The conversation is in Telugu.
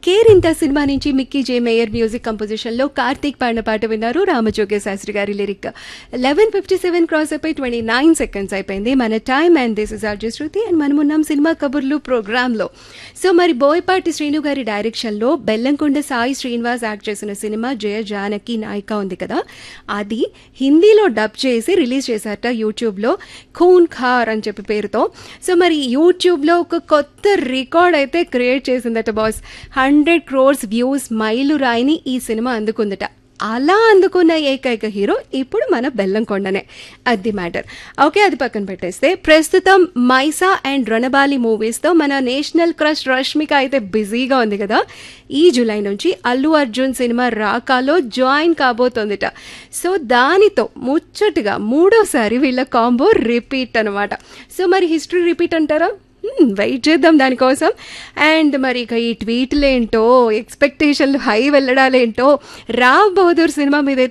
కేరింత సినిమా నుంచి మిక్కీ జే మేయర్ మ్యూజిక్ కంపోజిషన్ లో కార్తీక్ పాడిన పాట విన్నారు రామజోగే శాస్త్రి గారి lyric eleven fifty seven cross అయిపోయి ట్వంటీ నైన్ సెకండ్స్ అయిపోయింది మన time and this is RJ Shruti and మనం ఉన్నాం సినిమా కబుర్లు ప్రోగ్రామ్ లో సో మరి బోయపాటి శ్రీను గారి డైరెక్షన్ లో బెల్లంకొండ సాయి శ్రీనివాస్ యాక్ట్ చేసిన సినిమా జయ జానకి నాయిక ఉంది కదా అది హిందీలో డబ్ చేసి రిలీజ్ చేశారట యూట్యూబ్ లో ఖూన్ ఖార్ అని చెప్పి పేరుతో సో మరి యూట్యూబ్ లో ఒక కొత్త రికార్డ్ అయితే క్రియేట్ చేసిందట బాస్ హండ్రెడ్ క్రోర్స్ వ్యూస్ మైలు రాయిని ఈ సినిమా అందుకుందట అలా అందుకున్న ఏకైక హీరో ఇప్పుడు మన బెల్లంకొండనే అది మ్యాటర్ ఓకే అది పక్కన పెట్టేస్తే ప్రస్తుతం మైసా అండ్ రణబాలి మూవీస్తో మన నేషనల్ క్రష్ రష్మిక అయితే బిజీగా ఉంది కదా ఈ జూలై నుంచి అల్లు అర్జున్ సినిమా రాకాలో జాయిన్ కాబోతోందిట సో దానితో ముచ్చటగా మూడోసారి వీళ్ళ కాంబో రిపీట్ అనమాట సో మరి హిస్టరీ రిపీట్ అంటారా వెయిట్ చేద్దాం దానికోసం అండ్ మరి ఇక ఈ ట్వీట్లేంటో ఎక్స్పెక్టేషన్లు హై వెళ్ళడాలేంటో రావ్ బహదూర్ సినిమా మీద